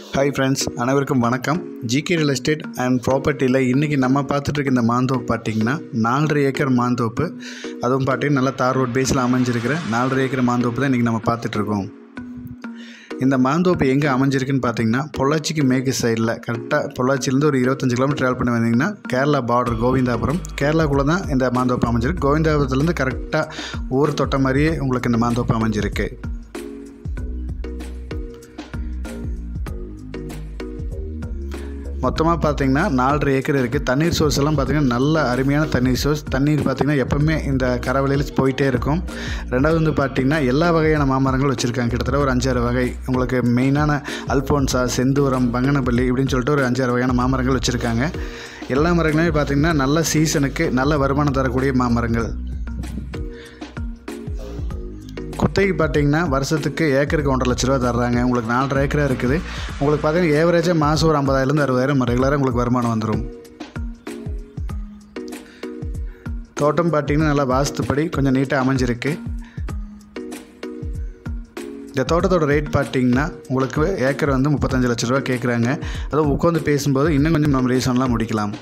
hi friends அனைவருக்கும் வணக்கம் GK real estate and ப்ராப்பர்ட்டியில் இன்றைக்கி நம்ம பார்த்துட்டு இருக்க இந்த மாந்தோப்பு பார்த்தீங்கன்னா நாலரை ஏக்கர் மாந்தோப்பு அதுவும் பார்த்தீங்கன்னா நல்லா தார் ரோட் பேஸில் அமைஞ்சிருக்கிற நாலரை ஏக்கர் மாந்தோப்பு தான் இன்றைக்கி நம்ம பார்த்துட்ருக்கோம் இந்த மாந்தோப்பு எங்கே அமைஞ்சிருக்குன்னு பார்த்தீங்கன்னா பொள்ளாச்சிக்கு மேற்கு சைடில் கரெக்டாக பொள்ளாச்சியிலேருந்து ஒரு இருபத்தஞ்சு கிலோமீட்டர் ட்ராவல் பண்ணி வந்தீங்கன்னா கேரளா பார்டர் கோவிந்தாபுரம் கேரளாக்குள்ளே தான் இந்த மாந்தோப்பு அமைஞ்சிருக்கு கோவிந்தாபுரத்துலேருந்து கரெக்டாக ஊர் தொட்ட மாதிரியே உங்களுக்கு இந்த மாந்தோப்பு அமைஞ்சிருக்கு மொத்தமாக பார்த்தீங்கன்னா நாலரை ஏக்கர் இருக்குது தண்ணீர் சோர்ஸ் எல்லாம் பார்த்தீங்கன்னா நல்ல அருமையான தண்ணீர் சோர்ஸ் தண்ணீர் பார்த்தீங்கன்னா எப்போவுமே இந்த கரவலையில் போயிட்டே இருக்கும் ரெண்டாவது வந்து பார்த்தீங்கன்னா எல்லா வகையான மாமரங்கள் வச்சுருக்காங்க கிட்டத்தட்ட ஒரு அஞ்சாறு வகை உங்களுக்கு மெயினான அல்ஃபோன்சா செந்தூரம் பங்கனப்பள்ளி இப்படின்னு சொல்லிட்டு ஒரு அஞ்சாறு வகையான மாமரங்கள் வச்சுருக்காங்க எல்லா மரங்களுமே பார்த்திங்கன்னா நல்ல சீசனுக்கு நல்ல வருமானம் தரக்கூடிய மாமரங்கள் குத்தகைக்கு பார்த்தீங்கன்னா வருஷத்துக்கு ஏக்கருக்கு ஒன்றரை லட்ச ரூபா தர்றாங்க உங்களுக்கு நாலரை ஏக்கராக இருக்குது உங்களுக்கு பார்த்தீங்கன்னா ஏவரேஜாக மாதம் ஒரு ஐம்பதாயிரலேருந்து அறுபதாயிரம் ரெகுலராக உங்களுக்கு வருமானம் வந்துடும் தோட்டம் பார்த்தீங்கன்னா நல்லா வாஸ்துப்படி கொஞ்சம் நீட்டாக அமைஞ்சிருக்கு இந்த தோட்டத்தோட ரேட் பார்த்தீங்கன்னா உங்களுக்கு ஏக்கர் வந்து முப்பத்தஞ்சு லட்ச ரூபா கேட்குறாங்க அதுவும் உட்காந்து பேசும்போது இன்னும் கொஞ்சம் நம்ம ரீசன்லாம் முடிக்கலாம்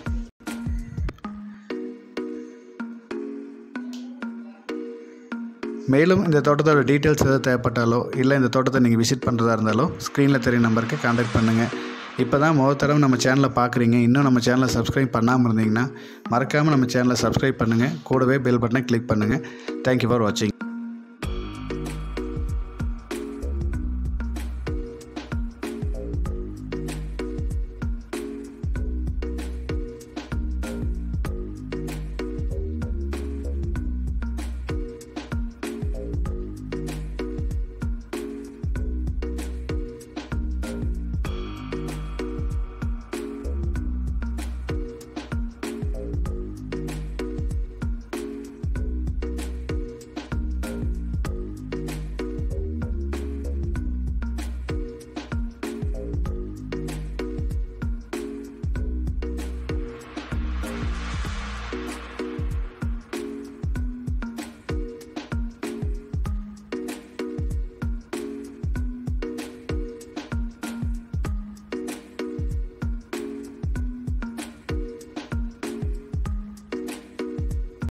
மேலும் இந்த தோட்டத்தோட டீட்டெயில்ஸ் எதாவது தேவைப்பட்டாலோ இல்லை இந்த தோட்டத்தை நீங்கள் விசிட் பண்ணுறதா இருந்தாலோ ஸ்க்ரீனில் தெரிய நம்பருக்கு காண்டாக்ட் பண்ணுங்கள் இப்போ தான் முதல் தடவை நம்ம சேனலை பார்க்குறீங்க இன்னும் நம்ம சேனலை சப்ஸ்கிரைப் பண்ணாமல் இருந்தீங்கன்னா மறக்காமல் நம்ம சேனலை சப்ஸ்கிரைப் பண்ணுங்கள் கூடவே பெல் பட்டனை கிளிக் பண்ணுங்கள் தேங்க்யூ ஃபார் வாட்சிங்